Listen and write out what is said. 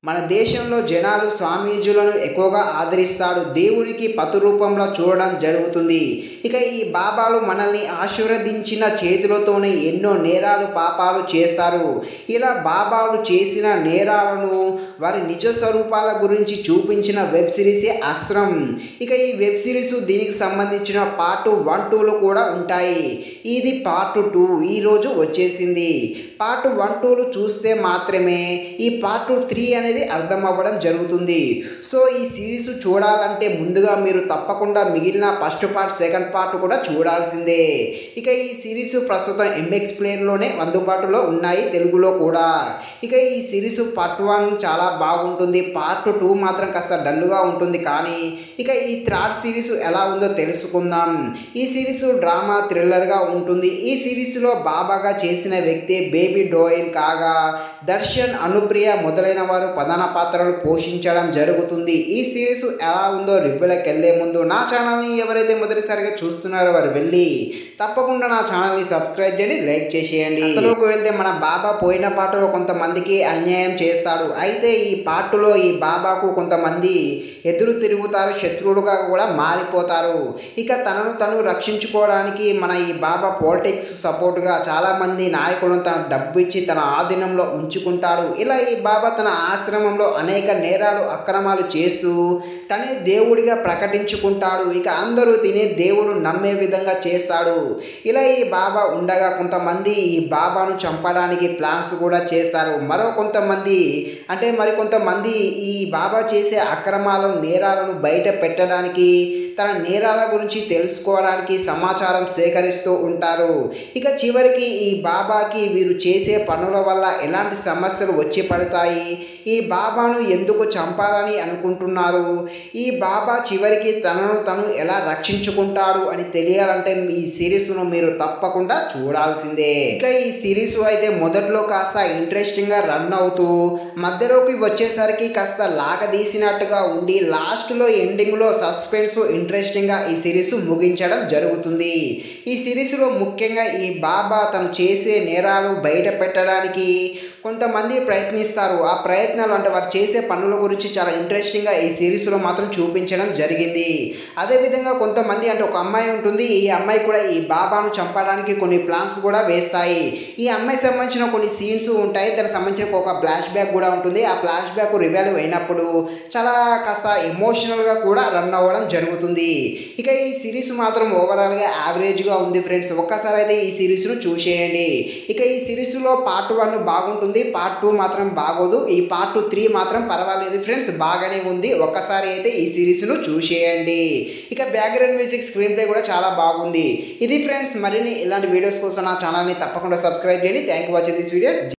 మన దేశంలో జనాలు స్వామీజులను ఎక్కువగా ఆదరిస్తాడు దేవునికి పతు రూపంలో చూడడం జరుగుతుంది ఇక ఈ బాబాలు మనల్ని ఆశీర్వదించిన చేతులతోనే ఎన్నో నేరాలు పాపాలు చేస్తారు ఇలా బాబాలు చేసిన నేరాలను వారి నిజ స్వరూపాల గురించి చూపించిన వెబ్ సిరీసే అస్త్రం ఇక ఈ వెబ్ సిరీస్ దీనికి సంబంధించిన పార్ట్ వన్ టూలు కూడా ఉంటాయి ఇది పార్ట్ టూ ఈరోజు వచ్చేసింది పార్ట్ వన్ టూలు చూస్తే మాత్రమే ఈ పార్ట్ త్రీ అనేది అర్థం అవ్వడం జరుగుతుంది సో ఈ సిరీస్ చూడాలంటే ముందుగా మీరు తప్పకుండా మిగిలిన ఫస్ట్ పార్ట్ సెకండ్ పార్ట్ కూడా చూడాల్సిందే ఇక ఈ సిరీస్ ప్రస్తుతం ఎంఎక్స్ ప్లేయర్లోనే అందుబాటులో ఉన్నాయి తెలుగులో కూడా ఇక ఈ సిరీస్ పార్ట్ వన్ చాలా బాగుంటుంది పార్ట్ టూ మాత్రం కాస్త డల్గా ఉంటుంది కానీ ఇక ఈ థర్డ్ సిరీస్ ఎలా ఉందో తెలుసుకుందాం ఈ సిరీస్ డ్రామా థ్రిల్లర్గా ఉంటుంది ఈ సిరీస్లో బాబాగా చేసిన వ్యక్తి బేబీ డోయిల్ కాగా దర్శన్ అనుప్రియ మొదలైన వారు ప్రధాన పాత్రలు పోషించడం జరుగుతుంది ఈ సిరీస్ ఎలా ఉందో రివ్యూలకు వెళ్లే ముందు నా ఛానల్ని ఎవరైతే మొదటిసారిగా చూస్తున్నారో వారు వెళ్ళి తప్పకుండా నా ఛానల్ని సబ్స్క్రైబ్ చేయండి లైక్ చేసేయండి అందులోకి వెళ్తే మన బాబా పోయిన పాటలో కొంతమందికి అన్యాయం చేస్తాడు అయితే ఈ పాటలో ఈ బాబాకు కొంతమంది ఎదురు తిరుగుతారు శత్రువులుగా కూడా మారిపోతారు ఇక తనను తను రక్షించుకోవడానికి మన ఈ బాబా పాలిటిక్స్ సపోర్ట్గా చాలామంది నాయకులను తన డబ్బు ఇచ్చి తన ఆధీనంలో ఉంచుకుంటాడు ఇలా ఈ బాబా తన ఆశ్రమంలో అనేక నేరాలు అక్రమాలు చేస్తూ తనే దేవుడిగా ప్రకటించుకుంటాడు ఇక అందరూ తినే దేవుడు నమ్మే విధంగా చేస్తాడు ఇలా ఈ బాబా ఉండగా కొంతమంది ఈ బాబాను చంపడానికి ప్లాన్స్ కూడా చేస్తారు మరో కొంతమంది అంటే మరి కొంతమంది ఈ బాబా చేసే అక్రమాలను నేరాలను బయట పెట్టడానికి తన నేరాల గురించి తెలుసుకోవడానికి సమాచారం సేకరిస్తూ ఉంటారు ఇక చివరికి ఈ బాబాకి వీరు చేసే పనుల వల్ల ఎలాంటి సమస్యలు వచ్చి పడతాయి ఈ బాబాను ఎందుకు చంపాలని అనుకుంటున్నారు ఈ బాబా చివరికి తనను తను ఎలా రక్షించుకుంటాడు అని తెలియాలంటే ఈ సిరీస్ను మీరు తప్పకుండా చూడాల్సిందే ఇక ఈ సిరీస్ అయితే మొదట్లో కాస్త ఇంట్రెస్టింగ్గా రన్ అవుతూ మధ్యలోకి వచ్చేసరికి కాస్త లాగదీసినట్టుగా ఉండి లాస్ట్లో ఎండింగ్లో సస్పెన్స్ ఇంట్రెస్టింగ్గా ఈ సిరీస్ ముగించడం జరుగుతుంది ఈ సిరీస్లో ముఖ్యంగా ఈ బాబా తను చేసే నేరాలు బయట పెట్టడానికి కొంతమంది ప్రయత్నిస్తారు ఆ ప్రయత్నాలు అంటే వారు చేసే పనుల గురించి చాలా ఇంట్రెస్టింగ్గా ఈ సిరీస్లో మాత్రం చూపించడం జరిగింది అదేవిధంగా కొంతమంది అంటే ఒక అమ్మాయి ఉంటుంది ఈ అమ్మాయి కూడా ఈ బాబాను చంపడానికి కొన్ని ప్లాన్స్ కూడా వేస్తాయి ఈ అమ్మాయి సంబంధించిన కొన్ని సీన్స్ ఉంటాయి దానికి సంబంధించిన ఒక ఫ్లాష్ బ్యాక్ కూడా ఉంటుంది ఆ ఫ్లాష్ బ్యాక్ రివాల్వ్ అయినప్పుడు చాలా కాస్త ఎమోషనల్గా కూడా రన్ అవ్వడం జరుగుతుంది ఇక ఈ సిరీస్ మాత్రం ఓవరాల్గా యావరేజ్గా ఉంది ఫ్రెండ్స్ ఒక్కసారి అయితే ఈ సిరీస్ను చూసేయండి ఇక ఈ సిరీస్లో పార్ట్ వన్ బాగుంటుంది పార్ట్ టూ మాత్రం బాగోదు ఈ పార్ట్ త్రీ మాత్రం పర్వాలేదు ఫ్రెండ్స్ బాగానే ఉంది ఒక్కసారి అయితే ఈ సిరీస్ను చూసేయండి ఇక బ్యాక్గ్రౌండ్ మ్యూజిక్ స్క్రీన్ ప్లే కూడా చాలా బాగుంది ఇది ఫ్రెండ్స్ మరిన్ని ఇలాంటి వీడియోస్ కోసం నా ఛానల్ని తప్పకుండా సబ్స్క్రైబ్ చేయండి thank you watching this video